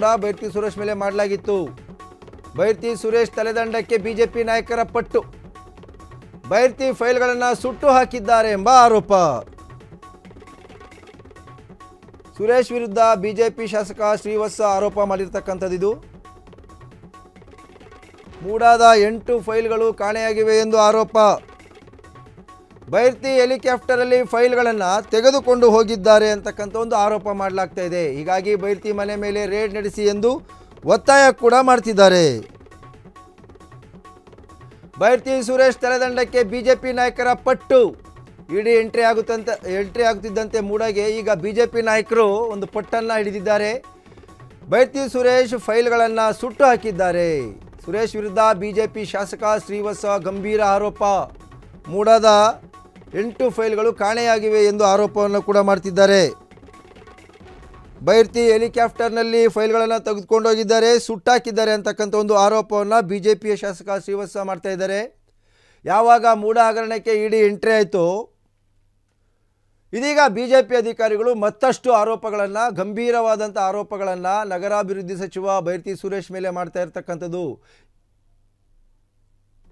ಕೂಡ ಬೈರ್ತಿ ಸುರೇಶ್ ಮೇಲೆ ಮಾಡಲಾಗಿತ್ತು ಬೈರ್ತಿ ಸುರೇಶ್ ತಲೆದಂಡಕ್ಕೆ ಬಿಜೆಪಿ ನಾಯಕರ ಪಟ್ಟು ಬೈರ್ತಿ ಫೈಲ್ಗಳನ್ನು ಸುಟ್ಟು ಹಾಕಿದ್ದಾರೆ ಎಂಬ ಆರೋಪ ಸುರೇಶ್ ವಿರುದ್ಧ ಬಿಜೆಪಿ ಶಾಸಕ ಶ್ರೀವತ್ಸ ಆರೋಪ ಮಾಡಿರ್ತಕ್ಕಂಥದ್ದು ಇದು ಮೂಡಾದ ಎಂಟು ಫೈಲ್ಗಳು ಕಾಣೆಯಾಗಿವೆ ಎಂದು ಆರೋಪ ಬೈರ್ತಿ ಹೆಲಿಕಾಪ್ಟರಲ್ಲಿ ಫೈಲ್ಗಳನ್ನು ತೆಗೆದುಕೊಂಡು ಹೋಗಿದ್ದಾರೆ ಅಂತಕ್ಕಂಥ ಒಂದು ಆರೋಪ ಮಾಡಲಾಗ್ತಾ ಇದೆ ಹೀಗಾಗಿ ಬೈರ್ತಿ ಮನೆ ಮೇಲೆ ರೇಡ್ ನಡೆಸಿ ಎಂದು ಒತ್ತಾಯ ಕೂಡ ಮಾಡ್ತಿದ್ದಾರೆ ಬೈರ್ತಿ ಸುರೇಶ್ ತಲೆದಂಡಕ್ಕೆ ಬಿಜೆಪಿ ನಾಯಕರ ಪಟ್ಟು ಇಡಿ ಎಂಟ್ರಿ ಆಗುತ್ತಂತೆ ಎಂಟ್ರಿ ಆಗುತ್ತಿದ್ದಂತೆ ಮೂಡಗೆ ಈಗ ಬಿಜೆಪಿ ನಾಯಕರು ಒಂದು ಪಟ್ಟನ್ನು ಹಿಡಿದಿದ್ದಾರೆ ಬೈರ್ತಿ ಸುರೇಶ್ ಫೈಲ್ಗಳನ್ನು ಸುಟ್ಟು ಹಾಕಿದ್ದಾರೆ ಸುರೇಶ್ ವಿರುದ್ಧ ಬಿಜೆಪಿ ಶಾಸಕ ಶ್ರೀವತ್ಸ ಗಂಭೀರ ಆರೋಪ ಮೂಡದ ಎಂಟು ಫೈಲ್ಗಳು ಕಾಣೆಯಾಗಿವೆ ಎಂದು ಆರೋಪವನ್ನು ಕೂಡ ಮಾಡ್ತಿದ್ದಾರೆ ಬೈರ್ತಿ ಹೆಲಿಕಾಪ್ಟರ್ನಲ್ಲಿ ಫೈಲ್ಗಳನ್ನು ತೆಗೆದುಕೊಂಡು ಹೋಗಿದ್ದಾರೆ ಸುಟ್ಟಾಕಿದ್ದಾರೆ ಅಂತಕ್ಕಂಥ ಒಂದು ಆರೋಪವನ್ನು ಬಿ ಜೆ ಪಿಯ ಶಾಸಕ ಶ್ರೀವತ್ಸ ಮಾಡ್ತಾ ಇದ್ದಾರೆ ಯಾವಾಗ ಮೂಡ ಹಗರಣಕ್ಕೆ ಇಡಿ ಎಂಟ್ರಿ ಆಯಿತು ಇದೀಗ ಬಿ ಜೆ ಪಿ ಅಧಿಕಾರಿಗಳು ಮತ್ತಷ್ಟು ಆರೋಪಗಳನ್ನು ಗಂಭೀರವಾದಂಥ ಆರೋಪಗಳನ್ನು ನಗರಾಭಿವೃದ್ಧಿ ಸಚಿವ ಬೈರ್ತಿ ಸುರೇಶ್ ಮೇಲೆ ಮಾಡ್ತಾ ಇರ್ತಕ್ಕಂಥದ್ದು